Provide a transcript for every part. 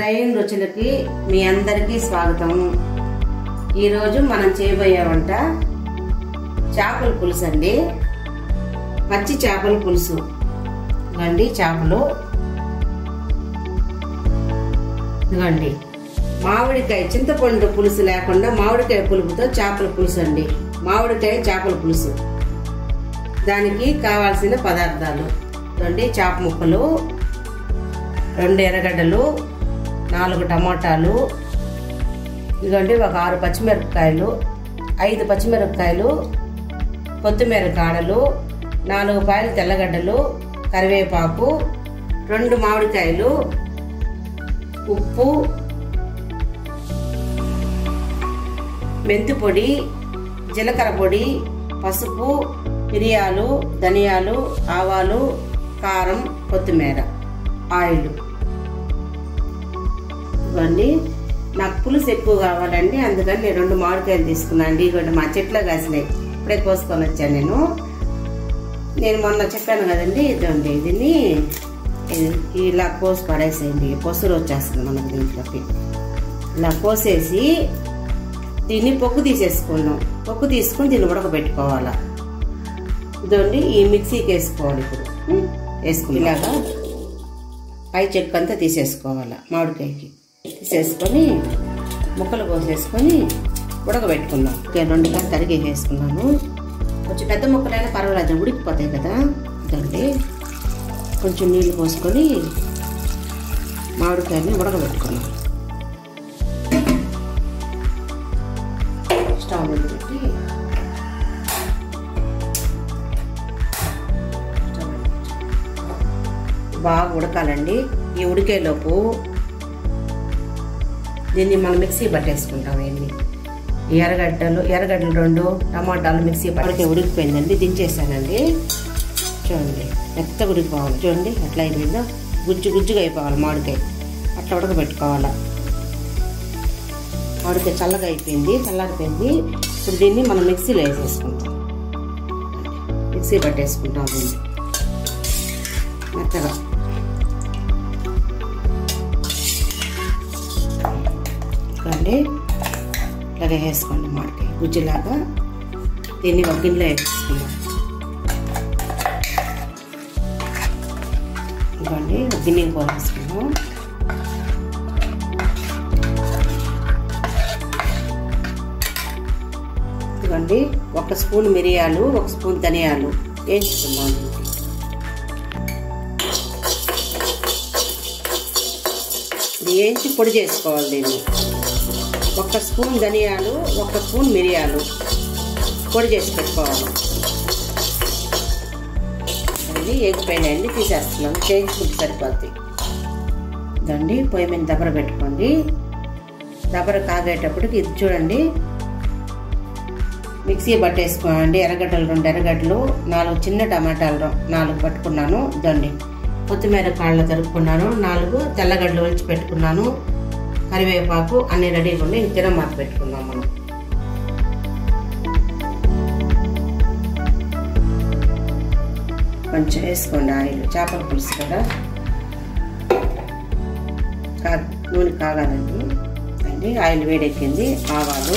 Shine రుచులకి మీ అందరికీ స్వాగతం ఈరోజు మనం చేయబోయే వంట చేపల పులుసు అండి పచ్చి చేపల పులుసు ఇవ్వండి చేపలు ఇవ్వండి మామిడికాయ చింతపండు పులుసు లేకుండా మామిడికాయ పులుపుతో చేపల పులుసు అండి మామిడికాయ చేపల పులుసు దానికి కావాల్సిన పదార్థాలు రెండు చేప ముక్కలు రెండు ఎర్రగడ్డలు నాలుగు టమాటాలు ఇదిగోండి ఒక ఆరు పచ్చిమిరపకాయలు ఐదు పచ్చిమిరపకాయలు కొత్తిమీర కాడలు నాలుగు పాయలు తెల్లగడ్డలు కరివేపాకు రెండు మామిడికాయలు ఉప్పు మెంతి పొడి జీలకర్ర పొడి పసుపు మిరియాలు ధనియాలు ఆవాలు కారం కొత్తిమీర ఆయిల్ ఇవ్వండి నాకు పులుసు ఎక్కువ కావాలండి అందుకని నేను రెండు మామిడికాయలు తీసుకున్నాను అండి ఇవ్వండి మా చెట్లో కాసినాయి ఇప్పుడే కోసుకొని వచ్చాను నేను నేను మొన్న చెప్పాను కదండి ఇదండి దీన్ని ఇలా కోసి పడేసేయండి పొసురు వచ్చేస్తుంది మనకు దీంట్లోకి ఇలా కోసేసి దీన్ని పొక్కు తీసేసుకున్నాం పొక్కు తీసుకుని దీన్ని ఉడకబెట్టుకోవాలా ఇదండి ఈ మిక్సీకి వేసుకోవాలి ఇప్పుడు వేసుకుని ఇలాగా పై చెక్కు అంతా తీసేసుకోవాలి మామిడికాయకి తీసేసుకొని ముక్కలు కోసేసుకొని ఉడకబెట్టుకుందాం ఇంకా రెండు కాయలు తరిగి వేసుకున్నాను కొంచెం పెద్ద ముక్కలైనా పర్వాలేదు ఉడికిపోతాయి కదా ఇదండి కొంచెం నీళ్ళు పోసుకొని మామిడికాయని ఉడకబెట్టుకున్నాం స్టవ్ మీద పెట్టి బాగా ఉడకాలండి ఈ ఉడికేలోపు దీన్ని మనం మిక్సీ పట్టేసుకుంటాం ఇవన్నీ ఎర్రగడ్డలు ఎర్రగడ్డలు రెండు టమాటాలు మిక్సీ పడితే ఉడికిపోయిందండి దించేసానండి చూడండి మెత్త ఉడికిపోవాలి చూడండి ఎట్లా అయిపోయిందో గుజ్జు గుజ్జుగా అయిపోవాలి మామిడికాయ అట్లా ఉడకబెట్టుకోవాలా మామిడికాయ చల్లగా అయిపోయింది చల్లారిపోయింది ఇప్పుడు దీన్ని మనం మిక్సీలో వేసేసుకుంటాం మిక్సీ పట్టేసుకుంటాం దీన్ని మెత్తగా చూడండి ఇలాగే వేసుకోండి మామిడికాయ గుజ్జులాగా దీన్ని ఒక గిన్నెలో వేసుకుందాం ఇవ్వండి ఒక గిన్నెకి పోసేసుకుందాం ఇవ్వండి ఒక స్పూన్ మిరియాలు ఒక స్పూన్ ధనియాలు వేయించుకుందాం ఇది వేయించి పొడి చేసుకోవాలి దీన్ని ఒక స్పూన్ ధనియాలు ఒక స్పూన్ మిరియాలు పొడి చేసి పెట్టుకోవాలి అది ఎగిపోయినాయండి తీసేస్తున్నాం చేయించుకుంటే సరిపోద్ది దండి పొయ్యి మీద దబర పెట్టుకోండి దబర కాగేటప్పటికి ఇది చూడండి మిక్సీ పట్టేసుకోండి ఎర్రగడ్డలు రెండు ఎర్రగడ్డలు నాలుగు చిన్న టమాటాలు నాలుగు పట్టుకున్నాను దండి కొత్తిమీర కాళ్ళు తరుపుకున్నాను నాలుగు తెల్లగడ్డలు ఒలిచి పెట్టుకున్నాను కరివేపాకు అన్ని రెడీగా ఉండి తినమాత పెట్టుకుందాం మనం కొంచెం వేసుకోండి ఆయిల్ చేపల పులుసు కదా కా నూనె కాగాలండి అండి ఆయిల్ వేడెక్కింది ఆవాలు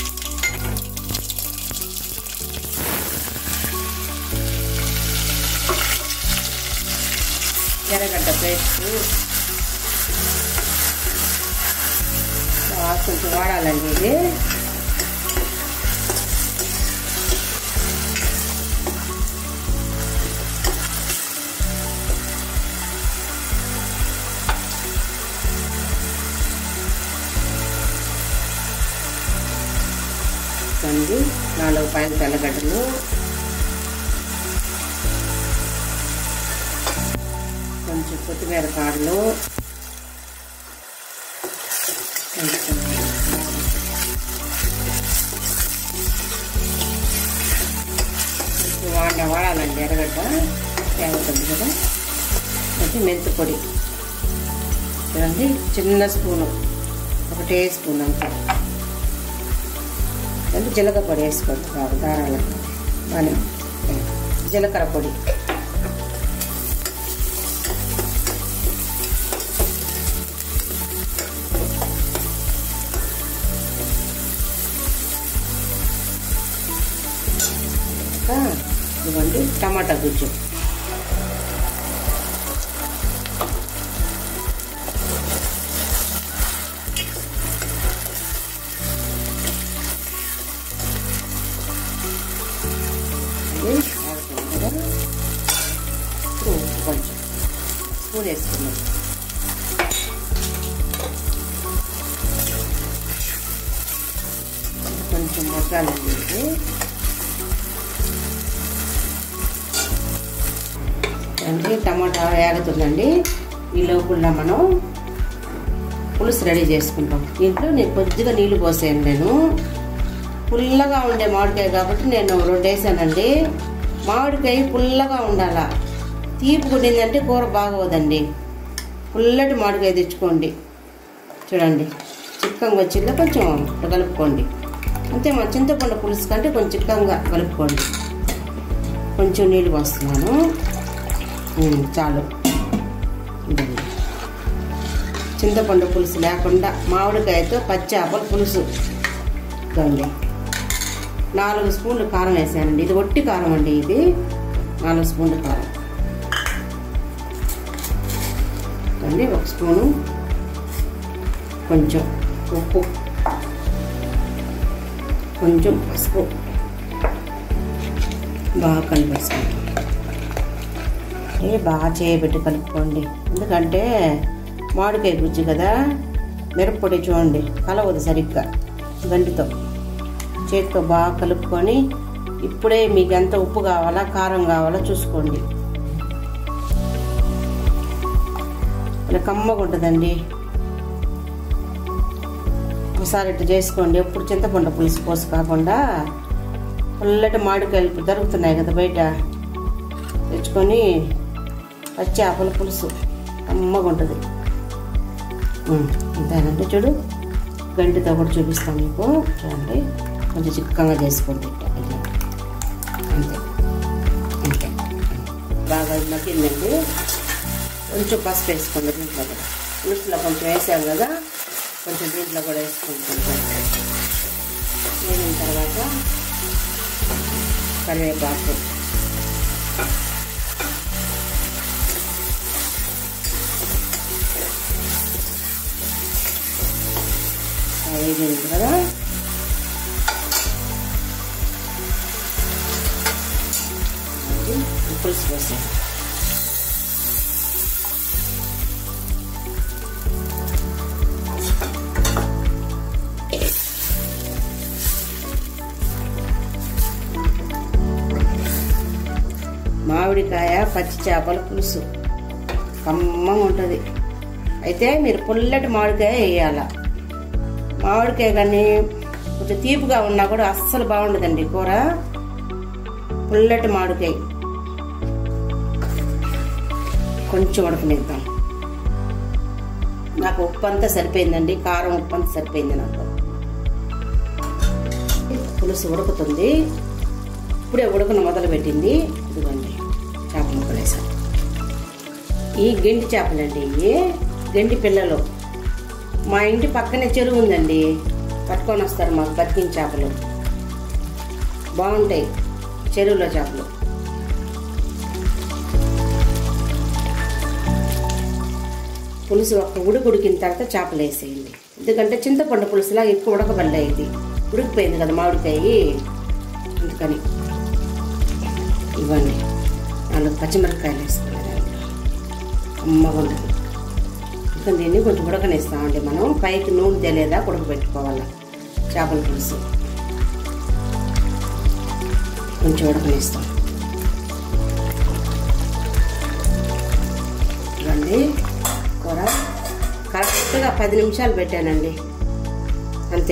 ఎర్రగడ్డ పేస్ట్ కొంచెం వాడాలండి ఇది కంది నాలుగు పాయలు తెల్లగడ్డలు కొంచెం కొత్తిమీర కాడలు వాడ వాడాలండి ఎర్రగడ్డ తేగుతుంది కదా అయితే మెంతి పొడి చూడండి చిన్న స్పూను ఒకటే స్పూన్ అంతా అంటే జీలకర్ర పొడి వేసుకోండి బాగా దారాలకు అని జీలకర్ర పొడి టమాటా గుజ్జు ఇది ఆడుతుంది కదా ఇప్పుడు ఉప్పు కొంచెం స్పూన్ వేసుకున్నాం కొంచెం మగ్గాలండి ఇది అంటే టమాటా వేగుతుందండి ఈ లోపల మనం పులుసు రెడీ చేసుకుంటాం దీంట్లో నేను కొద్దిగా నీళ్లు పోసాను నేను పుల్లగా ఉండే మామిడికాయ కాబట్టి నేను రెండు వేసానండి మామిడికాయ పుల్లగా ఉండాల తీపి కొట్టిందంటే కూర బాగోదండి పుల్లటి మామిడికాయ తెచ్చుకోండి చూడండి చిక్కంగా వచ్చిందో కొంచెం ఇట్లా కలుపుకోండి అంతే మా చింతపండు పులుసు కంటే కొంచెం చిక్కంగా కలుపుకోండి కొంచెం నీళ్ళు పోస్తున్నాను ఉమ్, చాలు ఇదండి చింతపండు పులుసు లేకుండా మామిడికాయతో పచ్చి చేపల పులుసు ఇదండి నాలుగు స్పూన్లు కారం వేసానండి ఇది ఒట్టి కారం అండి ఇది నాలుగు స్పూన్లు కారం అండి ఒక స్పూను కొంచెం ఉప్పు కొంచెం పసుపు బాగా కలిపేసుకుంటాం ఏ బాగా చేయబెట్టి కలుపుకోండి ఎందుకంటే మామిడికాయ గుజ్జు కదా మిరప్పొడి చూడండి కలవదు సరిగ్గా గంటితో చేతితో బాగా కలుపుకొని ఇప్పుడే మీకు ఎంత ఉప్పు కావాలా కారం కావాలా చూసుకోండి ఇలా కమ్మగా ఉంటుందండి ఒకసారి ఇట్లా చేసుకోండి ఎప్పుడు చింతపండు పులుసు పోసు కాకుండా పుల్లటి మామిడికాయలు ఇప్పుడు దొరుకుతున్నాయి కదా బయట తెచ్చుకొని పచ్చి చేపల పులుసు కమ్మగా ఉంటుంది ఉమ్, అంతేనండి చూడు గంటితో కూడా చూపిస్తాను మీకు చూడండి కొంచెం చిక్కగా చేసుకోండి ఇట్లా, ఇట్లా. అంతే అంతే బాగా మగ్గిందండి కొంచెం పసుపు వేసుకోండి దీంట్లో కూడా పులుసులో కొంచెం వేసాం కదా కొంచెం దీంట్లో కూడా వేసుకుంటాం వేగిన తర్వాత కరివేపాకు వేగింది కదా పులుసు పోసి మామిడికాయ పచ్చి చేపల పులుసు కమ్మంగా ఉంటుంది అయితే మీరు పుల్లటి మామిడికాయ వేయాల మామిడికాయ కానీ కొంచెం తీపిగా ఉన్నా కూడా అస్సలు బాగుండదండి కూర పుల్లటి మామిడికాయ కొంచెం ఉడకనిద్దాం నాకు ఉప్పు అంతా సరిపోయిందండి కారం ఉప్పు అంతా సరిపోయింది నాకు పులుసు ఉడుకుతుంది ఇప్పుడే ఉడకను మొదలు పెట్టింది ఇదిగోండి చేప ముక్కలు వేసాను ఈ గెండి చేపలండి ఇవి గెండి పిల్లలు మా ఇంటి పక్కనే చెరువు ఉందండి పట్టుకొని వస్తారు మాకు బతికిన చేపలు బాగుంటాయి చెరువులో చేపలు పులుసు ఒక్క ఉడుకు ఉడికిన తర్వాత చేపలు వేసేయండి ఎందుకంటే చింతపండు పులుసులా ఎక్కువ ఉడకబడలే ఇది ఉడికిపోయింది కదా మామిడికాయ అందుకని ఇవ్వండి నాలుగు పచ్చిమిరపకాయలు వేసుకున్నాను అమ్మగా ఉంటుంది ఇంకా దీన్ని కొంచెం ఉడకనిస్తామండి మనం పైకి నూనె తెలియదా ఉడకబెట్టుకోవాలి చేపల పులుసు కొంచెం ఉడకనిస్తాం ఇవ్వండి కూర కరెక్ట్గా పది నిమిషాలు పెట్టానండి అంతే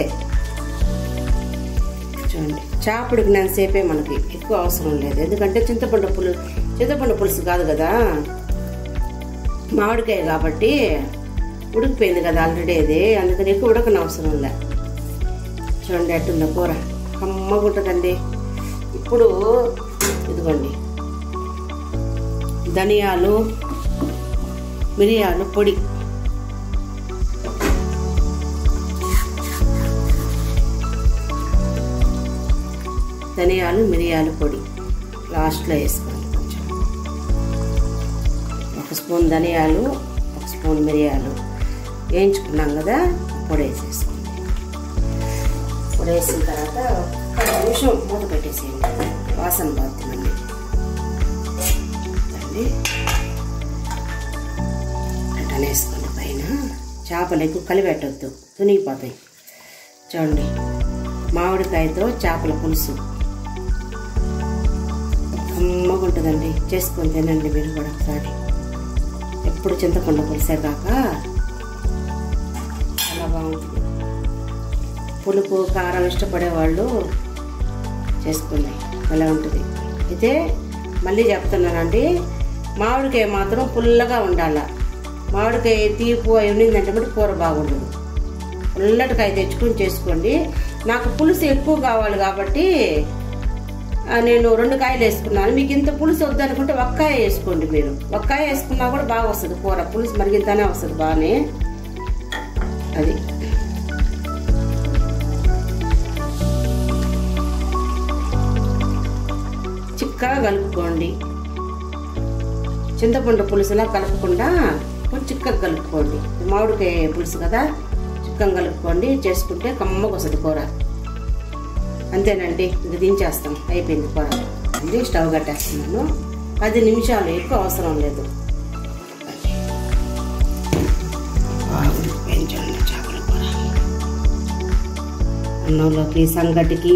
చూడండి చేప ఉడికినంతసేపే మనకి ఎక్కువ అవసరం లేదు ఎందుకంటే చింతపండు పులు చింతపండు పులుసు కాదు కదా మామిడికాయ కాబట్టి ఉడికిపోయింది కదా ఆల్రెడీ అది అందుకని ఎక్కువ ఉడకని అవసరం లే చూడండి అట్టుందా కూర కమ్మగా ఉంటుందండి ఇప్పుడు ఇదిగోండి ధనియాలు మిరియాలు పొడి ధనియాలు మిరియాలు పొడి లాస్ట్లో వేసుకోండి స్పూన్ ధనియాలు ఒక స్పూన్ మిరియాలు వేయించుకున్నాం కదా పొడి వేసేసుకోండి పొడి వేసిన తర్వాత ఒక నిమిషం మూత పెట్టేసేయండి వాసన పోతుందండి అండి అట్లా వేసుకోండి పైన చేపలు ఎక్కువ కలిపెట్టొద్దు తునిగిపోతాయి చూడండి మామిడికాయతో చేపల పులుసు కమ్మగా ఉంటుందండి చేసుకొని తినండి మీరు కూడా ఒకసారి ఎప్పుడు చింతపండు పులిసే కాక చాలా బాగుంటుంది పులుపు కారం ఇష్టపడే వాళ్ళు చేసుకోండి అలా ఉంటుంది అయితే మళ్ళీ చెప్తున్నానండి మామిడికాయ మాత్రం పుల్లగా ఉండాల మామిడికాయ తీపు అయి ఉండిందంటే మటు కూర బాగుండదు పుల్లటికాయ తెచ్చుకొని చేసుకోండి నాకు పులుసు ఎక్కువ కావాలి కాబట్టి ఆ, నేను రెండు కాయలు వేసుకున్నాను మీకు ఇంత పులుసు వద్దనుకుంటే ఒక్కాయ వేసుకోండి మీరు ఒక్కాయ వేసుకున్నా కూడా బాగా వస్తుంది కూర పులుసు మరిగింతనే వస్తుంది బాగానే అది చిక్కగా కలుపుకోండి చింతపండు పులుసులా కలుపుకుండా కొంచెం చిక్కగా కలుపుకోండి మామిడికాయ పులుసు కదా చిక్కగా కలుపుకోండి చేసుకుంటే కమ్మగా వస్తుంది కూర అంతేనండి ఇంక దించేస్తాం అయిపోయింది కూర అండి స్టవ్ కట్టేస్తున్నాను పది నిమిషాలు ఎక్కువ అవసరం లేదు పెంచండి చేపల కూర అన్నంలోకి సంగటికి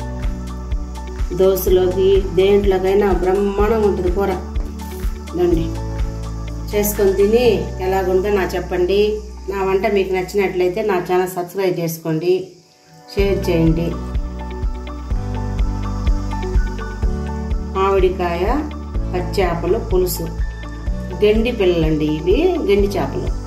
దోశలోకి దేంట్లోకైనా బ్రహ్మాండంగా ఉంటుంది కూర దండి చేసుకొని తిని ఎలాగుందో నా చెప్పండి నా వంట మీకు నచ్చినట్లయితే నా ఛానల్ సబ్స్క్రైబ్ చేసుకోండి షేర్ చేయండి మామిడికాయ పచ్చేపలు పులుసు గెండి పిల్లలండి ఇవి గెండి చేపలు